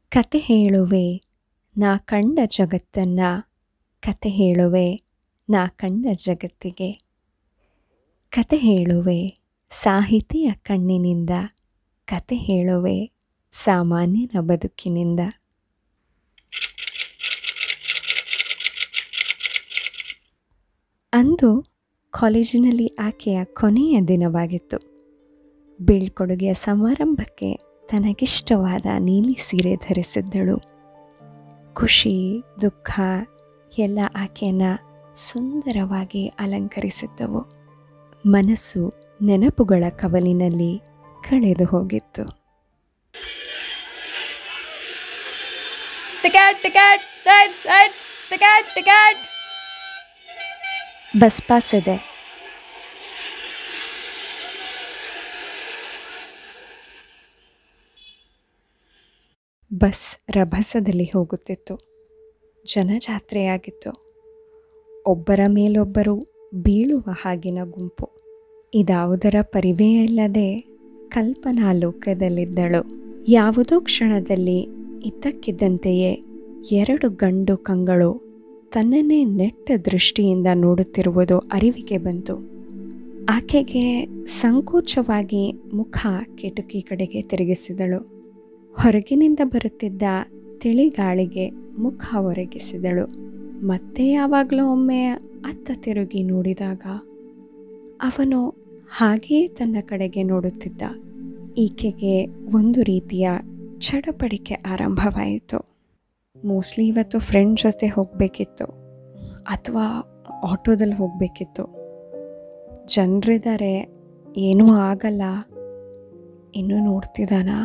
ಕತೆ ಹೇಳುವೆ ನಾ ಕಂಡ ಜಗತ್ತನ್ನ ಕತೆ ಹೇಳುವೆ ನಾ ಕಂಡ ಜಗತ್ತಿಗೆ ಕತೆ ಹೇಳುವೆ ಸಾಹಿತಿಯ ಕಣ್ಣಿನಿಂದ ಕತೆ ಹೇಳುವೆ ಸಾಮಾನ್ಯನ ಬದುಕಿನಿಂದ ಅಂದು ಕಾಲೇಜಿನಲ್ಲಿ ಆಕೆಯ ಕೊನೆಯ ದಿನವಾಗಿತ್ತು ಬೀಳ್ಕೊಡುಗೆಯ ಸಮಾರಂಭಕ್ಕೆ ತನಗಿಷ್ಟವಾದ ನೀಲಿ ಸೀರೆ ಧರಿಸಿದ್ದಳು ಖುಷಿ ದುಃಖ ಎಲ್ಲ ಆಕೆಯನ್ನು ಸುಂದರವಾಗಿ ಅಲಂಕರಿಸಿದ್ದವು ಮನಸ್ಸು ನೆನಪುಗಳ ಕವಲಿನಲ್ಲಿ ಕಳೆದು ಹೋಗಿತ್ತು ticket ticket rights rights ticket ticket bus pass ಇದೆ ಬಸ್ ರಭಸದಲ್ಲಿ ಹೋಗುತ್ತಿತ್ತು ಜನಜಾತ್ರೆಯಾಗಿತ್ತು ಒಬ್ಬರ ಮೇಲೊಬ್ಬರು ಬೀಳುವ ಹಾಗಿನ ಗುಂಪು ಇದಾವುದರ ಪರಿವೇ ಇಲ್ಲದೆ ಕಲ್ಪನಾ ಲೋಕದಲ್ಲಿದ್ದಳು ಯಾವುದೋ ಕ್ಷಣದಲ್ಲಿ ಇದ್ದಕ್ಕಿದ್ದಂತೆಯೇ ಎರಡು ಗಂಡು ಕಂಗಳು ತನ್ನನ್ನೇ ನೆಟ್ಟ ದೃಷ್ಟಿಯಿಂದ ನೋಡುತ್ತಿರುವುದು ಅರಿವಿಗೆ ಬಂತು ಆಕೆಗೆ ಸಂಕೋಚವಾಗಿ ಮುಖ ಕೆಟುಕಿ ಕಡೆಗೆ ತಿರುಗಿಸಿದಳು ಹೊರಗಿನಿಂದ ಬರುತ್ತಿದ್ದ ತಿಳಿಗಾಳಿಗೆ ಮುಖ ಒರಗಿಸಿದಳು ಮತ್ತೆ ಯಾವಾಗಲೂ ಒಮ್ಮೆ ಅತ್ತ ತಿರುಗಿ ನೋಡಿದಾಗ ಅವನು ಹಾಗೆಯೇ ತನ್ನ ಕಡೆಗೆ ನೋಡುತ್ತಿದ್ದ ಈಕೆಗೆ ಒಂದು ರೀತಿಯ ಚಡಪಡಿಕೆ ಆರಂಭವಾಯಿತು ಮೋಸ್ಟ್ಲಿ ಇವತ್ತು ಫ್ರೆಂಡ್ ಜೊತೆ ಹೋಗಬೇಕಿತ್ತು ಅಥವಾ ಆಟೋದಲ್ಲಿ ಹೋಗಬೇಕಿತ್ತು ಜನರಿದ್ದಾರೆ ಏನೂ ಆಗಲ್ಲ ಇನ್ನೂ ನೋಡ್ತಿದ್ದಾನಾ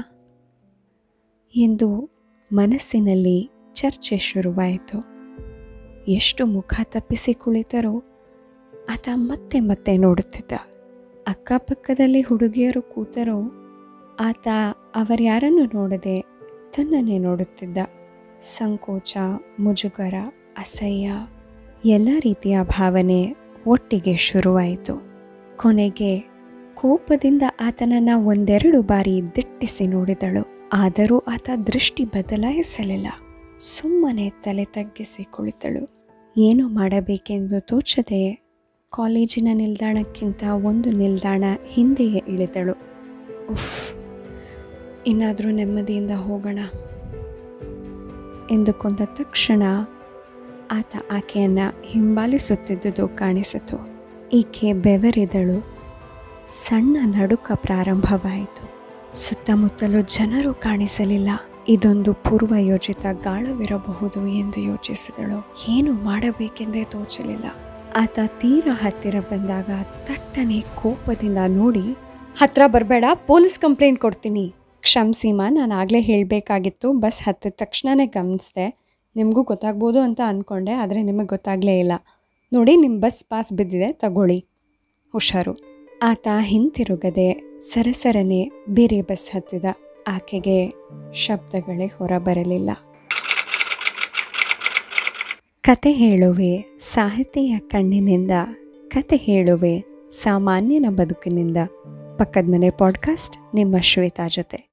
ಎಂದು ಮನಸ್ಸಿನಲ್ಲಿ ಚರ್ಚೆ ಶುರುವಾಯಿತು ಎಷ್ಟು ಮುಖ ತಪ್ಪಿಸಿ ಕುಳಿತರೂ ಆತ ಮತ್ತೆ ಮತ್ತೆ ನೋಡುತ್ತಿದ್ದ ಅಕ್ಕಪಕ್ಕದಲ್ಲಿ ಹುಡುಗಿಯರು ಕೂತರೂ ಆತ ಅವರ್ಯಾರನ್ನು ನೋಡದೆ ತನ್ನನ್ನೇ ನೋಡುತ್ತಿದ್ದ ಸಂಕೋಚ ಮುಜುಗರ ಅಸಹ್ಯ ಎಲ್ಲ ರೀತಿಯ ಭಾವನೆ ಒಟ್ಟಿಗೆ ಶುರುವಾಯಿತು ಕೊನೆಗೆ ಕೋಪದಿಂದ ಆತನನ್ನು ಒಂದೆರಡು ಬಾರಿ ದಿಟ್ಟಿಸಿ ನೋಡಿದಳು ಆದರೂ ಆತ ದೃಷ್ಟಿ ಬದಲಾಯಿಸಲಿಲ್ಲ ಸುಮ್ಮನೆ ತಲೆ ತಗ್ಗಿಸಿ ಕುಳಿತಳು ಏನು ಮಾಡಬೇಕೆಂದು ತೋಚದೆ ಕಾಲೇಜಿನ ನಿಲ್ದಾಣಕ್ಕಿಂತ ಒಂದು ನಿಲ್ದಾಣ ಹಿಂದೆಯೇ ಇಳಿದಳು ಉಫ್ ಇನ್ನಾದರೂ ನೆಮ್ಮದಿಯಿಂದ ಹೋಗೋಣ ಎಂದುಕೊಂಡ ತಕ್ಷಣ ಆತ ಆಕೆಯನ್ನು ಹಿಂಬಾಲಿಸುತ್ತಿದ್ದುದು ಕಾಣಿಸಿತು ಈಕೆ ಬೆವರಿದಳು ಸಣ್ಣ ನಡುಕ ಪ್ರಾರಂಭವಾಯಿತು ಸುತ್ತಮುತ್ತಲು ಜನರು ಕಾಣಿಸಲಿಲ್ಲ ಇದೊಂದು ಪೂರ್ವಯೋಜಿತ ಗಾಳವಿರಬಹುದು ಎಂದು ಯೋಚಿಸಿದಳು ಏನು ಮಾಡಬೇಕೆಂದೇ ತೋಚಲಿಲ್ಲ ಆತ ತೀರ ಹತ್ತಿರ ಬಂದಾಗ ತಟ್ಟನೆ ಕೋಪದಿಂದ ನೋಡಿ ಹತ್ರ ಬರಬೇಡ ಪೊಲೀಸ್ ಕಂಪ್ಲೇಂಟ್ ಕೊಡ್ತೀನಿ ಕ್ಷಮಿಸಿಮ ನಾನು ಆಗಲೇ ಹೇಳಬೇಕಾಗಿತ್ತು ಬಸ್ ಹತ್ತಿದ ತಕ್ಷಣವೇ ಗಮನಿಸಿದೆ ನಿಮಗೂ ಗೊತ್ತಾಗ್ಬೋದು ಅಂತ ಅಂದ್ಕೊಂಡೆ ಆದರೆ ನಿಮಗೆ ಗೊತ್ತಾಗಲೇ ಇಲ್ಲ ನೋಡಿ ನಿಮ್ಮ ಬಸ್ ಪಾಸ್ ಬಿದ್ದಿದೆ ತಗೊಳ್ಳಿ ಹುಷಾರು ಆತ ಹಿಂತಿರುಗದೆ ಸರಸರನೆ ಬೇರೆ ಬಸ್ ಹತ್ತಿದ ಆಕೆಗೆ ಶಬ್ದಗಳೇ ಹೊರಬರಲಿಲ್ಲ ಕತೆ ಹೇಳುವೆ ಸಾಹಿತಿಯ ಕಣ್ಣಿನಿಂದ ಕತೆ ಹೇಳುವೆ ಸಾಮಾನ್ಯನ ಬದುಕಿನಿಂದ ಪಕ್ಕದ ಮನೆ ಪಾಡ್ಕಾಸ್ಟ್ ನಿಮ್ಮ ಶ್ವೇತಾ ಜೊತೆ